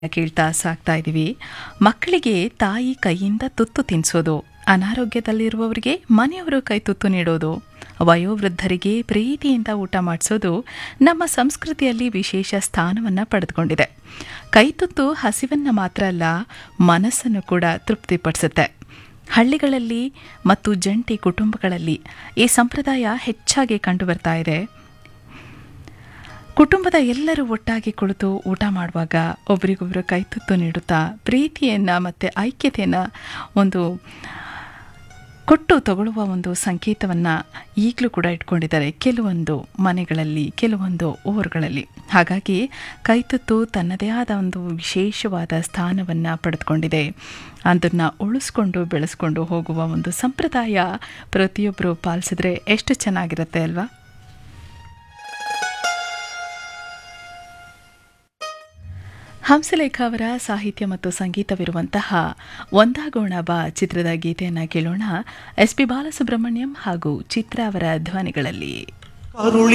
ಕೇಳ್ತಾ ಸಾಕ್ತಾ ಇದ್ದೀವಿ ಮಕ್ಕಳಿಗೆ ತಾಯಿ ಕೈಯಿಂದ ತುತ್ತು ತಿನ್ನಿಸೋದು ಅನಾರೋಗ್ಯದಲ್ಲಿರುವವರಿಗೆ ಮನೆಯವರು ಕೈ ತುತ್ತು ನೀಡೋದು ವಯೋವೃದ್ಧರಿಗೆ ಪ್ರೀತಿಯಿಂದ ಊಟ ಮಾಡಿಸೋದು ನಮ್ಮ ಸಂಸ್ಕೃತಿಯಲ್ಲಿ ವಿಶೇಷ ಸ್ಥಾನವನ್ನು ಪಡೆದುಕೊಂಡಿದೆ ಕೈತುತ್ತು ಹಸಿವನ್ನು ಮಾತ್ರ ಅಲ್ಲ ಮನಸ್ಸನ್ನು ಕೂಡ ತೃಪ್ತಿಪಡಿಸುತ್ತೆ ಹಳ್ಳಿಗಳಲ್ಲಿ ಮತ್ತು ಜಂಟಿ ಕುಟುಂಬಗಳಲ್ಲಿ ಈ ಸಂಪ್ರದಾಯ ಹೆಚ್ಚಾಗಿ ಕಂಡುಬರ್ತಾ ಇದೆ ಕುಟುಂಬದ ಎಲ್ಲರೂ ಒಟ್ಟಾಗಿ ಕುಳಿತು ಊಟ ಮಾಡುವಾಗ ಒಬ್ರಿಗೊಬ್ರು ಕೈತುತ್ತು ನೀಡುತ್ತಾ ಪ್ರೀತಿಯನ್ನು ಮತ್ತು ಐಕ್ಯತೆಯನ್ನು ಒಂದು ಕೊಟ್ಟು ತಗೊಳ್ಳುವ ಒಂದು ಸಂಕೇತವನ್ನು ಈಗಲೂ ಕೂಡ ಇಟ್ಕೊಂಡಿದ್ದಾರೆ ಕೆಲವೊಂದು ಮನೆಗಳಲ್ಲಿ ಕೆಲವೊಂದು ಊರುಗಳಲ್ಲಿ ಹಾಗಾಗಿ ಕೈತುತ್ತು ತನ್ನದೇ ಆದ ಒಂದು ವಿಶೇಷವಾದ ಸ್ಥಾನವನ್ನು ಪಡೆದುಕೊಂಡಿದೆ ಅದನ್ನು ಉಳಿಸ್ಕೊಂಡು ಬೆಳೆಸ್ಕೊಂಡು ಹೋಗುವ ಒಂದು ಸಂಪ್ರದಾಯ ಪ್ರತಿಯೊಬ್ಬರು ಪಾಲಿಸಿದ್ರೆ ಎಷ್ಟು ಚೆನ್ನಾಗಿರುತ್ತೆ ಅಲ್ವಾ ಹಂಸಲೇಖ ಅವರ ಸಾಹಿತ್ಯ ಮತ್ತು ಸಂಗೀತವಿರುವಂತಹ ಒಂದಾಗೋಣ ಬಾ ಚಿತ್ರದ ಗೀತೆಯನ್ನು ಕೇಳೋಣ ಎಸ್ ಪಿ ಬಾಲಸುಬ್ರಹ್ಮಣ್ಯಂ ಹಾಗೂ ಚಿತ್ರ ಅವರ ಧ್ವನಿಗಳಲ್ಲಿ